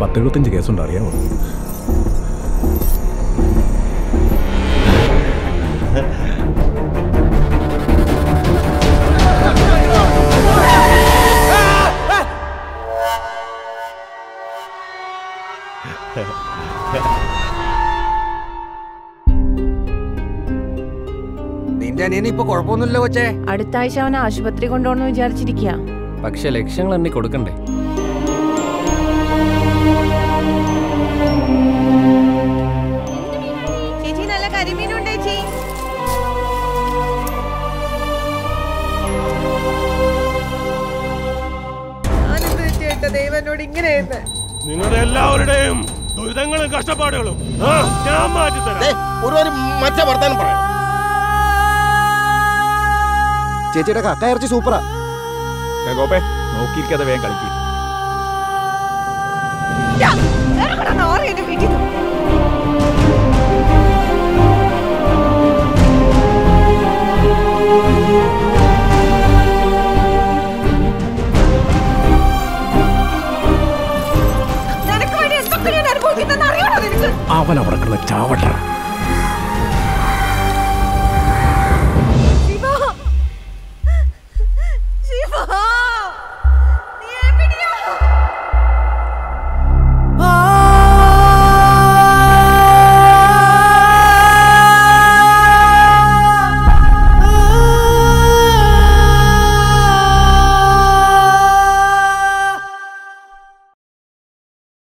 പത്തെഴുപത്തഞ്ച് കേസുണ്ട് അറിയാമോ നിന്റെ അനിയന് ഇപ്പൊ കുഴപ്പമൊന്നുമില്ല കൊച്ചേ അടുത്ത ആഴ്ച അവനെ ആശുപത്രി കൊണ്ടുപോകണമെന്ന് വിചാരിച്ചിരിക്കുക പക്ഷെ ലക്ഷ്യങ്ങൾ എണ്ണി കൊടുക്കണ്ടേ ചേച്ചി നല്ല കരിമീനുണ്ട് ചേച്ചി ദൈവനോട് ഇങ്ങനെ നിങ്ങളുടെ എല്ലാവരുടെയും ദുരിതങ്ങളും കഷ്ടപ്പാടുകളും ആ, ഞാൻ മാറ്റിത്തരാം ഒരു മറ്റേ വർത്താനം പറയാം ചേച്ചിയുടെ കക്ക ഇറച്ചി സൂപ്പറാ ഗോപേ നോക്കിയിരിക്കാതെ വേഗം കളിക്കും വീട്ടിൽ നിനക്ക് വേണ്ടി എന്തൊക്കെ ഞാൻ അനുഭവിക്കുന്നെന്ന് അറിയണോ നിനക്ക് അവൻ അവിടെ കിടന്ന് ചാവട്ടെ